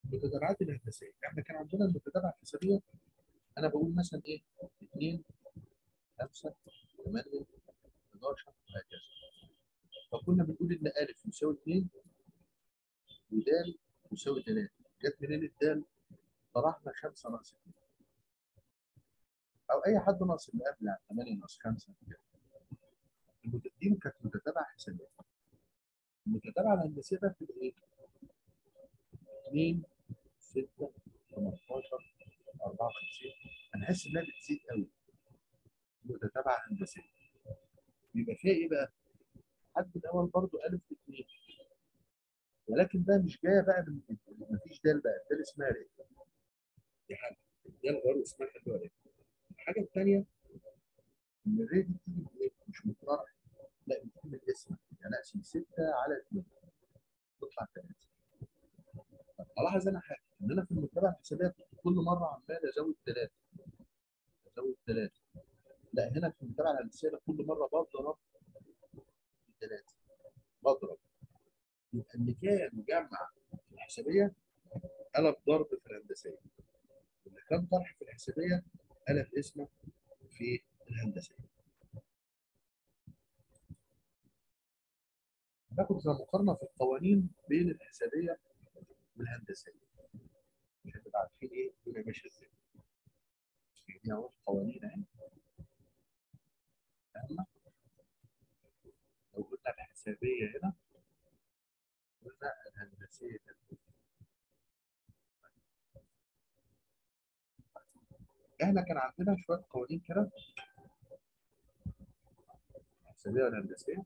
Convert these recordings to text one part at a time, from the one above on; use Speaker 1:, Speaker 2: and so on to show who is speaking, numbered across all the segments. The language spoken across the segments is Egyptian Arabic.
Speaker 1: المتتابعات الهندسيه احنا كان عندنا المتتابعه الحسابيه انا بقول مثلا ايه 2 5 8 11 وهكذا فكنا بنقول ان ا يساوي 2 ود يساوي 3 جت منين الدال؟ طرحنا 5 ناقص 2 او اي حد ناقص اللي قبل 8 ناقص 5 كده دي كانت متتابعه حسابيه المتتابعه الهندسيه ده بتبقى ايه؟ 2 6 15 54 هنحس انها بتزيد قوي متتابعه هندسيه بيبقى فيها ايه بقى؟ الحد الاول برضو الف اثنين ولكن ده مش جايه بقى من مفيش دال بقى دال اسمها ري دي حاجه دال برضه اسمها حلوه ري الحاجه الثانيه ان الري دي بتيجي بايه؟ مش متطرح لا بتيجي من الاسم يعني اقسم 6 على 2 تطلع 3 الاحظ انا حاجه ان انا في المتابعه الحسابيه كل مره عمال ازود 3 ازود 3 لا هنا في المتابعه الهندسيه كل مره بضرب 3 بضرب يبقى اللي كان مجمع في الحسابيه قلب ضرب في الهندسيه واللي كان طرح في الحسابيه قلب اسمه في الهندسيه ناخد زي مقارنه في القوانين بين الحسابيه والهندسيه عشان تبقى عارفين ايه الدنيا ماشيه ازاي دي اهو القوانين اهي فاهمه لو قلنا الحسابيه هنا قلنا الهندسيه هنا. احنا كان عندنا شويه قوانين كده الحسابيه والهندسيه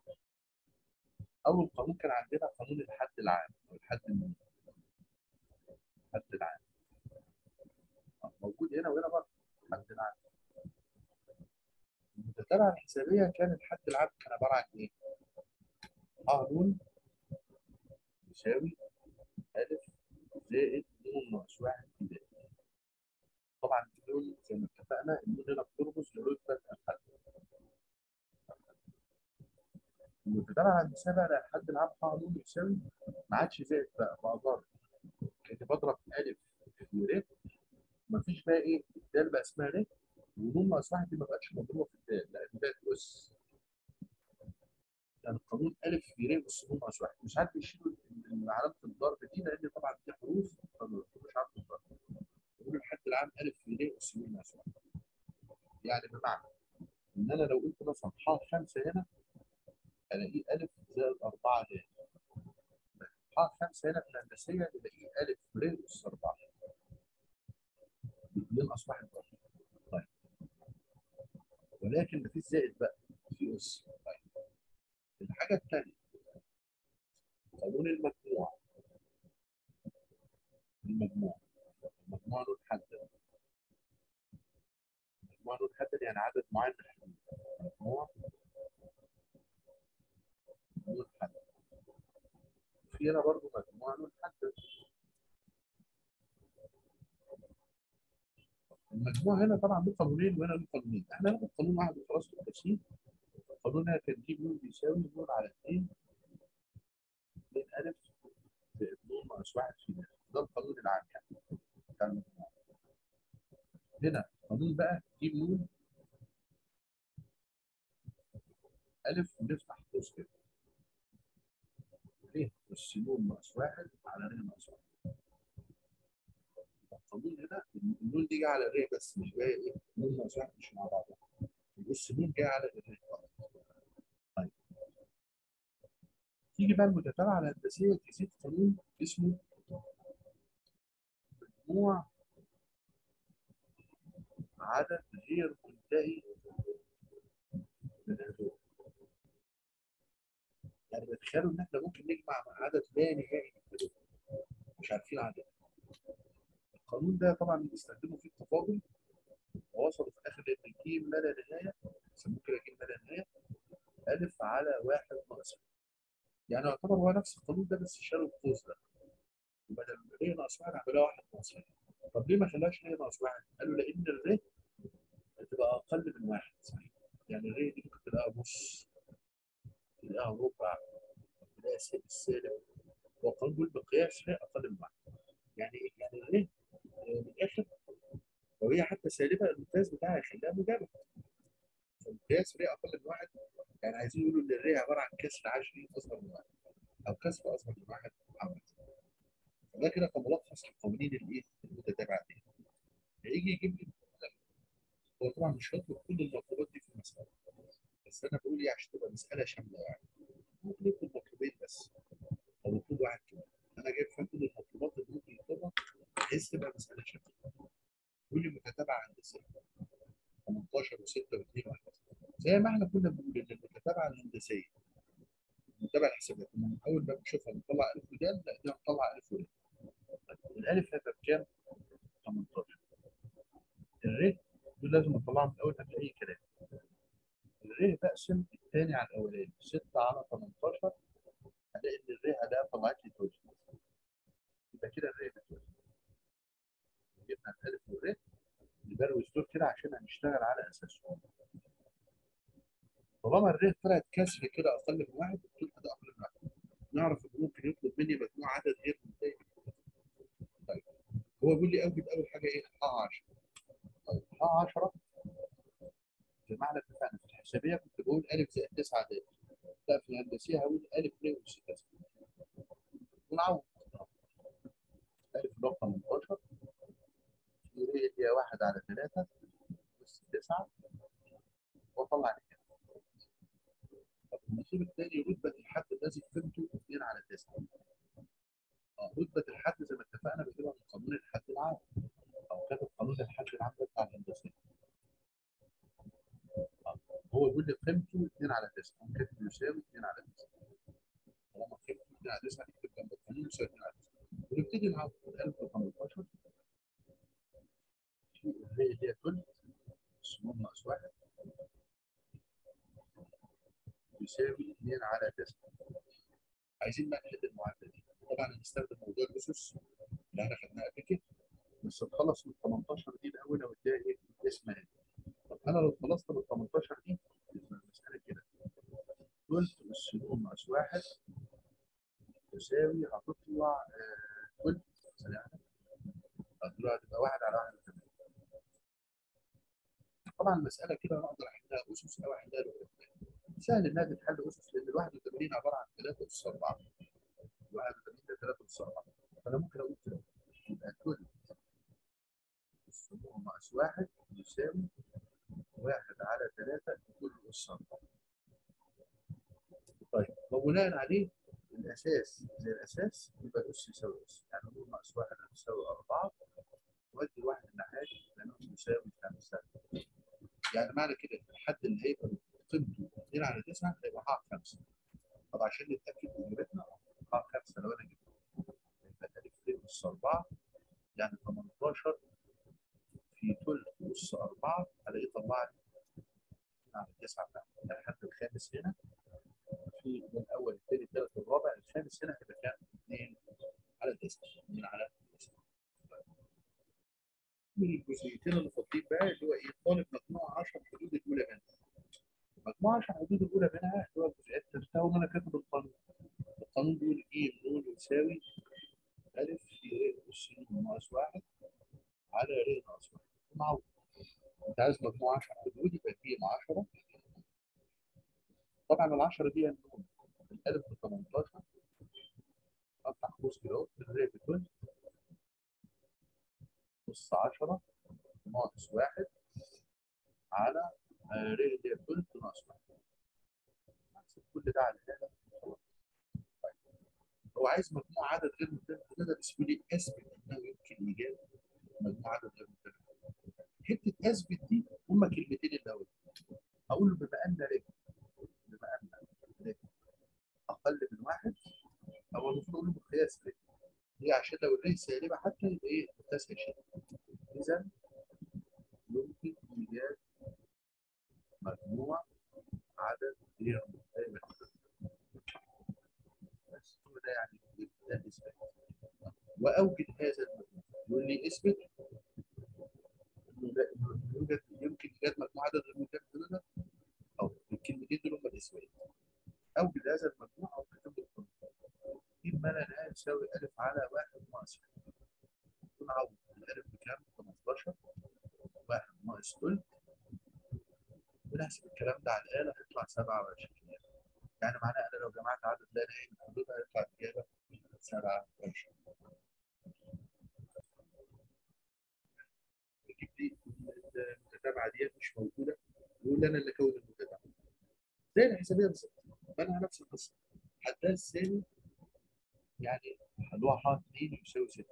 Speaker 1: اول قانون كان عندنا قانون الحد العام او الحد المنفي الحد العام موجود هنا وهنا برضه الحد العام المتتابعه الحسابيه كان الحد العام كان عباره عن ايه؟ ا ن يساوي الف زائد ن ناقص واحد في د طبعا النون زي ما اتفقنا النون هنا بترمز لرتبه الحد المتتابعه الهندسيه بقى الحد العام ا ن يساوي ما عادش زائد بقى بقى ضرب كنت بضرب الف في ر مفيش بقى ايه الدال بقى اسمها ر ونون ناقص واحد دي ما بقتش مضروبه في الدال لا دي بقت اس يعني قانون الف في ر اس نون ناقص واحد مش عارف يشيلوا علامه الضرب دي لان طبعا دي حروف مش عارف الضرب يقول الحد العام الف في ر اس نون ناقص واحد يعني بمعنى ان انا لو قلت مثلا ح 5 هنا الاقيه الف زائد 4 د ح 5 هنا في الهندسيه نلاقيه الف ر اس 4 ينقص واحد برضه طيب ولكن مفيش زائد بقى في اس طيب الحاجه الثانيه قانون المجموع المجموع المجموع له محدد المجموع له محدد يعني عدد معين من الحدود مجموع له محدد في هنا برضه مجموع له محدد المجموع هنا طبعا له قانونين وهنا له قانونين احنا هناخد قانون واحد وخلاص في التسهيل قانون هنا كان جيب نون بيساوي نون على 2 2 الف زائد نون ناقص 1 في ده ده القانون العام يعني بتاع المجموع هنا قانون بقى جيب نون الف ونفتح قوس كده ر اس نون ناقص 1 على ر ناقص 1 القانون هنا النون دي جايه على الري بس مش جايه ايه نون ناقص واحد مش مع بعض بص نون جايه على الري طيب تيجي بقى المتتابعه الهندسيه تزيد قانون اسمه مجموع عدد غير منتهي من الهدوء يعني بتخيلوا ان احنا ممكن نجمع عدد لا نهائي من الهدوء مش عارفين عدد القانون ده طبعا بيستخدموا فيه التفاضل ووصلوا في الاخر ان الجيم ما لا نهايه يسموه كده جيم ما لا نهايه الف على واحد ناقص يعني يعتبر هو نفس القانون ده بس شالوا القوس ده وبدل ر ناقص واحد عملوها واحد ناقص واحد طب ليه ما خلاش ر ناقص واحد؟ قالوا لان الر بتبقى اقل من واحد صحيح يعني الر دي ممكن تلاقيها نص تلاقيها ربع تلاقيها سالب هو القانون بيقول بقياس ر اقل من واحد حتى سالبه المقياس بتاعها يخليها موجبه فالمقياس ري اقل من واحد يعني عايزين يقولوا ان الري عباره عن كسر عشري اصغر من واحد او كسر اصغر من واحد عمل فده كده كملخص لقوانين الايه المتتابعه دي هيجي يجيب لي هو طبعا مش هيطلب كل المطلوبات دي في المساله بس انا بقول ايه عشان تبقى مساله شامله يعني ممكن يطلب مطلوبين بس او مطلوب واحد كمان انا جايب فيها كل المطلوبات اللي ممكن يطلبها بحيث تبقى مساله شامله كل متتابعه هندسيه 18 و6 و2 وهكذا زي ما احنا كنا بنقول ان المتتابعه الهندسيه المتابعه الحسابيه كنا من اول ما بنشوفها بنطلع الف ودال لا دي هنطلع الف ودال الالف هيبقى بكام؟ 18 الر دول لازم نطلعها من الاول قبل اي كلام الر بقسم الثاني على الاولاني 6 على 18 هلاقي ان الر هلاقيها طلعت لي توزن يبقى كده الر بتوزن جبنا الالف والر نبروز دول كده عشان هنشتغل على اساسهم طالما الر طلعت كسر كده اقل من واحد الطول ده اقل من واحد نعرف انه ممكن يطلب مني مجموع عدد غير منتهي طيب هو بيقول لي اوجد اول حاجه ايه؟ اه 10 طيب اه 10 بمعنى اتفقنا في الحسابيه كنت بقول الف زائد 9 دال لا في الهندسيه هقول الف ر اس 9 ونعوض الف اللي هو 18 هي 1 على 3 اس 9 واطلع كده طب النصيب الثاني رتبه الحد الذي قيمته 2 على 9 اه رتبه الحد زي ما اتفقنا بتبقى من قانون الحد العام او كاتب قانون الحد العام بتاع الهندسه آه. هو بيقول لي قيمته 2 على 9 قام كاتب يساوي 2 على 9 طالما قيمته 2 على 9 نكتب جنب القانون يساوي 2 على 9 ونبتدي نعوض 1018 في الري اللي هي كل السموم ناقص 1 يساوي 2 على 9 عايزين بقى نحل المعادله دي طبعا هنستخدم موضوع الاسس اللي احنا خدناه قبل كده بس نخلص من 18 دي الاول لو اديها ايه اسمها ايه طب انا لو خلصت من 18 دي يبقى المساله كده قلت السلوم ناقص 1 تساوي هتطلع قلت هتطلع هتبقى 1 على 1 طبعا المساله كده انا اقدر احلها اسس او احلها لوحدها سهل انها تتحل اسس لان ال 81 عباره عن 3 اس 4 81 ده 3 اس 4 فانا ممكن اقول كده يبقى كل السموم ناقص 1 يساوي 1 على 3 كل اس 4 طيب وبناء عليه الاساس زي الاساس يبقى الاس يساوي اس يعني نقول ناقص 1 يساوي 4 وادي الواحد الناحيه لانه يساوي 5 يعني معنى كده الحد اللي هيبقى قيمته 2 على 9 هيبقى حق 5 طب عشان نتاكد من اجابتنا حق 5 لو انا جبت يبقى الف اس 4 يعني 18 في ثلث اس 4 هلاقيه طلع لي على 9 يعني الحد الخامس هنا في من الاول الثاني الثالث الرابع الخامس هنا هيبقى كام؟ 2 على 9 2 على 9 من الجزئيتين اللي فاضلين بقى اللي هو ايه طالب مجموعه 10 حدود الاولى منها مجموعه 10 حدود الاولى منها اللي هو الجزئيات الثالثه وان انا كاتب القانون القانون بيقول ايه نون يساوي الف في ر اس ناقص 1 على ر ناقص 1 معوض انت عايز مجموعه 10 حدود يبقى دي 10 طبعا ال 10 دي النون الالف ب 18 افتح قوس كده اهو الر بتقول نص 10 ناقص 1 على ر اللي هي ثلث ناقص 1 كل ده على هنا طيب هو عايز مجموع عدد غير متفق ده بسهوله اثبت انه يمكن ايجاد مجموع عدد غير متفق حته اثبت دي هما كلمتين الاول هقول له بما ان ر بما ان ر اقل من واحد او المفروض اقول له بقياس ر هي عشان لو الر سالبه حتى يبقى ايه متسع شيء اذا يمكن ايجاد مجموع عدد غير متسع بس هو ده يعني ده اثبات واوجد هذا المجموع يقول لي اثبت انه يوجد يمكن ايجاد مجموع عدد غير متسع او الكلمتين دول هم الاثبات اوجد هذا المجموع او كتب القانون اما انا لا يساوي الف على واحد ناقص نعوض الالف بكام 18 واحد ناقص تلت بنحسب الكلام ده على الآلة هيطلع 27 يعني معناه أنا لو جمعت عدد لا نهائي من حدودها هيطلع الإجابة 27 نجيب دي المتتابعة ديت مش موجودة يقول أنا اللي كون المتتابعة زي الحسابية بالظبط منها نفس القصة حدها الثاني يعني اللي هو ح 2 يساوي 6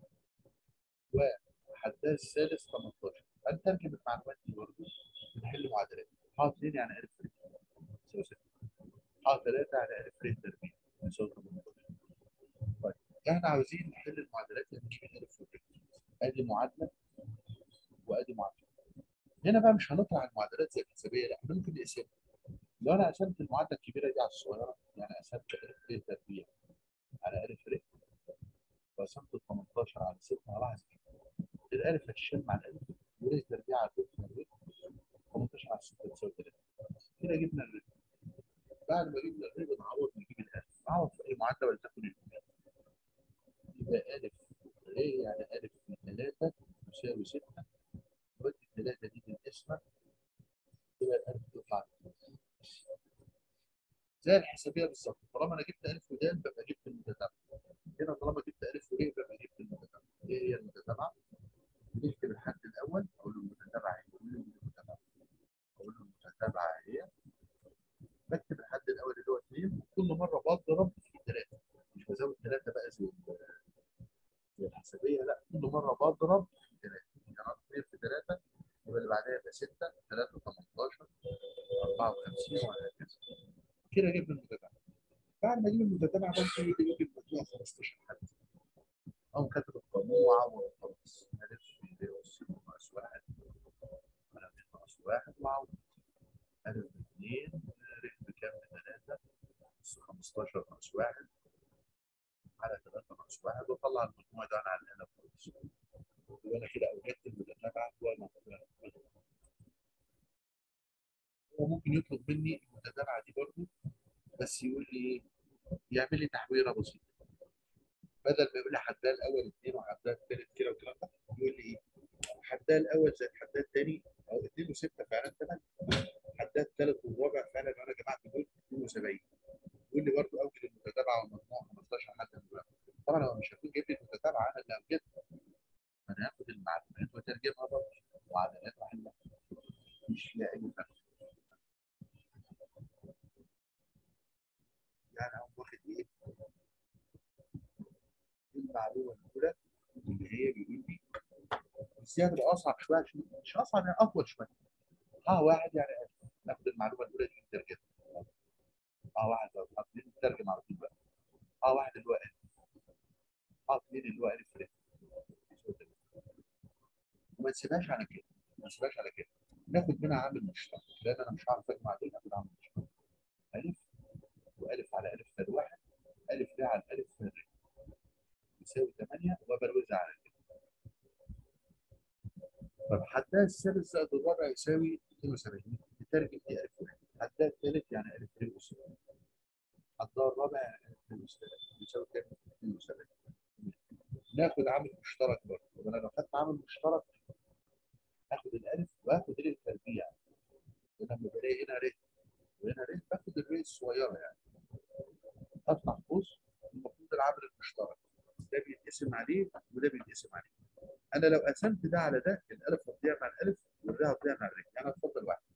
Speaker 1: وحدها الثالث 18 هنترجم المعلومات دي برضه بنحل معادلات ح 2 يعني الف ر يساوي 6 ح 3 يعني الف ر تربيع يساوي 18 طيب احنا عاوزين نحل المعادلات اللي نجيب الالف والر ادي معادله وادي معادله هنا بقى مش هنطلع المعادلات زي الحسابيه لا احنا ممكن نقسمها لو انا قسمت المعادله الكبيره دي على الصغيره يعني قسمت الف ر تربيع على الف ر وقسمت ال 18 على 6 هلاحظ الالف هتشيل مع الالف ور تربيع على 2 ر 18 على 6 تساوي 3 كده جبنا الر بعد ما جبنا الر بنعوض نجيب الالف نعوض في اي معادله ولتكن الاولى يبقى الف ر يعني الف في 3 يساوي 6 ودي 3 دي بالقسمه يبقى الالف تطلع زي الحسابيه بالظبط طالما انا جبت الف ودال ببقى جبت المتتابعه هنا طالما جبت الف ور ببقى جبت المتتابعه ايه هي المتتابعه؟ بنكتب الحد الاول اقول له المتتابعه هي اقول له المتتابعه اقول له المتتابعه هي بكتب الحد الاول اللي هو 2 كل مره بضرب في 3 مش بزود 3 بقى زي زي الحسابيه لا كل مره بضرب في 3 يعني 2 في 3 يبقى اللي بعدها يبقى 6 3 18 54 وهكذا كده جبنا المتتابعه بعد ما اجيب المتتابعه بقى يجي يجيب المجموع 15 حد او كاتب القانون وعوض خلاص الف ب اس ناقص واحد على ب ناقص واحد وعوض الف باثنين ر بكام بثلاثه اس 15 ناقص واحد على 3 ناقص واحد واطلع المجموع ده على الاله خالص يبقى انا كده اوجدت المتتابعه هو ممكن يطلب مني المتتابعه دي برضه بس يقول لي ايه؟ يعمل لي تحويره بسيطه بدل ما يقول لي حدها الاول اثنين وحدها الثالث كده والكلام ده يقول لي ايه؟ حدها الاول زي حدها الثاني او اثنين وسته فعلا ثمانيه حدها الثالث والرابع فعلا لو انا جمعت دول 72 يقول لي برضه اوجد المتتابعه والمجموع 15 حد دلوقتي طبعا هو مش هيكون جايب لي المتتابعه انا اللي اوجدها انا هاخد المعلومات واترجمها برضه وعدلات واحلها مش فيها اي فرق يعني هو واخد ايه؟ المعلومه الاولى اللي هي بيقول لي بس هي هتبقى اصعب شويه عشان مش اصعب يعني اطول شويه اه واحد يعني ألف. ناخد المعلومه الاولى دي نترجمها اه واحد لو حاطين نترجم على طول بقى اه واحد اللي هو الف اه اثنين اللي هو الف ر وما تسيبهاش على كده ما تسيبهاش على كده ناخد منها عامل مشترك لان انا مش عارف اجمع دول ناخد عامل مشترك الف والف على الف فال واحد الف ر على الف فال ر يساوي 8 وبروزها على كده طب حدها الثالث زائد الرابع يساوي 72 نترجم دي الف واحد حدها الثالث يعني الف ر اس حدها الرابع يعني الف ر اس يساوي كام؟ 72 ناخد عامل مشترك برضه طب انا لو خدت عامل مشترك هاخد الالف واخد ر التربيع لما بلاقي هنا ر وهنا ر باخد الر الصغيره يعني افتح قوس المفروض العامل المشترك ده بيتقسم عليه وده بيتقسم عليه انا لو قسمت ده على ده الالف هتضيع مع الالف والر هتضيع مع الر يعني هتفضل واحد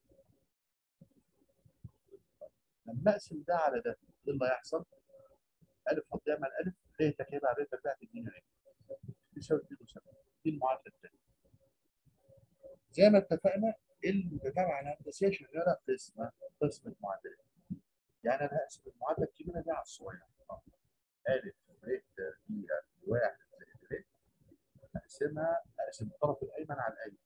Speaker 1: لما اقسم ده على ده ايه اللي هيحصل؟ الف هتضيع مع الالف ر تكعيب على ر تربيع تديني ر يساوي 72 دي المعادله الثانيه زي ما اتفقنا المتتابعه الهندسيه شغاله قسمه قسمه معادلات يعني انا هقسم المعادله الكبيره دي على الصغيره الف ر تربيع واحد زائد ر اقسمها اقسم الطرف الايمن على الايمن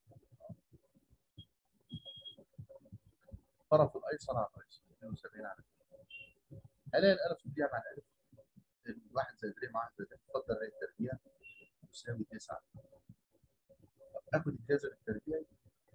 Speaker 1: الطرف الايسر على الايسر 72 على الاقي الالف تضيع مع الالف الواحد زائد ر مع واحد زائد ر اتفضل ر التربيع يساوي 9 اخد الجذر التربيعي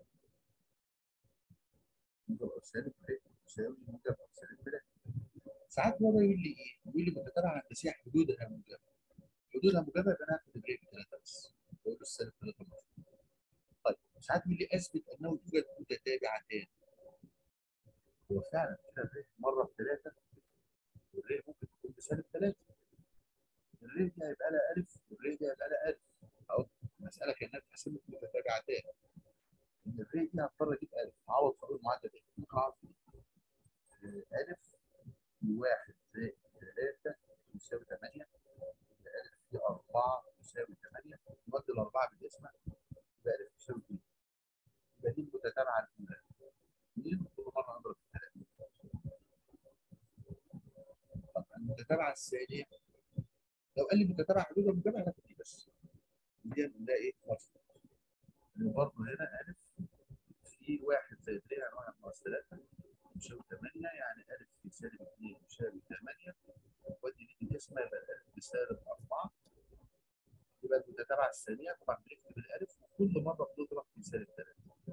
Speaker 1: موجب او سالب ر يساوي موجب او سالب ر ساعات هو يقول لي ايه؟ يقول لي متتابعه هندسيه حدودها موجبه حدودها موجبه يبقى انا هاخد الر بثلاثه بس بقول له السالب 3 طيب ساعات يقول لي اثبت انه توجد متتابعتان هو فعلا كده الري مره بثلاثه والري ممكن تكون بسالب ثلاثه الري دي هيبقى لها الف والري دي هيبقى لها الف اهو المساله كانها اتحسبت متتابعتان ان الري دي هضطر اجيب الف اعوض في المعادله دي ممكن اعرف الف واحد زائد ثلاثه يساوي 8 الف في 4 يساوي 8 نودي الاربعه بالاسم يبقى الف يساوي 2 يبقى دي المتتابعه الاولى 2 كل مره نضرب في 3 طب المتتابعه الثانيه لو قال لي متتابعه حدود المتابعه هناخد دي بس دي نلاقي ايه مرفوع برضه هنا الف في واحد زائد ر يعني 1 ناقص 3 يساوي 8 يعني الف في سالب 2 يساوي 8 ودي دي الاسم يبقى الالف بسالب 4 يبقى المتتابعه الثانيه طبعا بنكتب الالف وكل مره بنضرب في سالب 3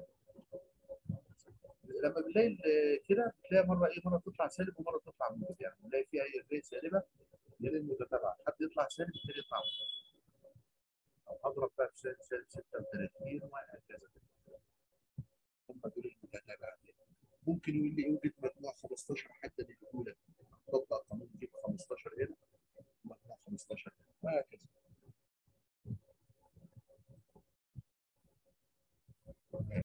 Speaker 1: لما بنلاقي كده بتلاقي مره ايه مره تطلع سالب ومره تطلع موجب يعني بنلاقي فيها ايه الري سالبه غير المتتابعه حد يطلع سالب الثاني يطلع موجب او اضرب بقى في سالب سالب 36 وهكذا هم دول المتتابعتين ممكن يقول لي يوجد مجموع 15 حدا للاولى